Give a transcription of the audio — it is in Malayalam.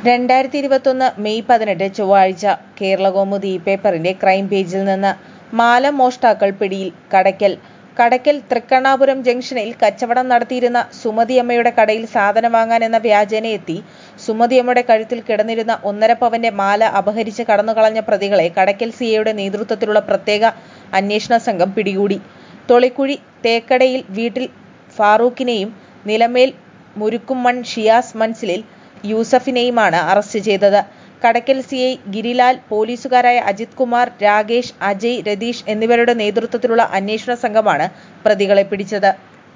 രണ്ടായിരത്തി ഇരുപത്തൊന്ന് മെയ് പതിനെട്ട് ചൊവ്വാഴ്ച കേരളകൗമുദി പേപ്പറിന്റെ ക്രൈം പേജിൽ നിന്ന് മാല മോഷ്ടാക്കൾ പിടിയിൽ കടയ്ക്കൽ കടയ്ക്കൽ തൃക്കണ്ണാപുരം ജംഗ്ഷനിൽ കച്ചവടം നടത്തിയിരുന്ന സുമതിയമ്മയുടെ കടയിൽ സാധനം വാങ്ങാൻ എന്ന വ്യാജേന എത്തി സുമതിയമ്മയുടെ കഴുത്തിൽ കിടന്നിരുന്ന ഒന്നര പവന്റെ മാല അപഹരിച്ച് കടന്നുകളഞ്ഞ പ്രതികളെ കടയ്ക്കൽ സിഐയുടെ നേതൃത്വത്തിലുള്ള പ്രത്യേക അന്വേഷണ സംഘം പിടികൂടി. തൊളിക്കുഴി തേക്കടയിൽ വീട്ടിൽ ഫാറൂഖിനെയും നിലമേൽ മുരുക്കുംമൺ ഷിയാസ് മൻസിലിൽ യൂസഫിനെയുമാണ് അറസ്റ്റ് ചെയ്തത്. കടയ്ക്കൽ സിഐ ഗിരിലാൽ, പോലീസുകാരായ അജിത് കുമാർ, രാകേഷ്, അജയ്, രതീഷ് എന്നിവരുടെ നേതൃത്വത്തിലുള്ള അന്വേഷണ സംഘമാണ് പ്രതികളെ പിടിച്ചത്.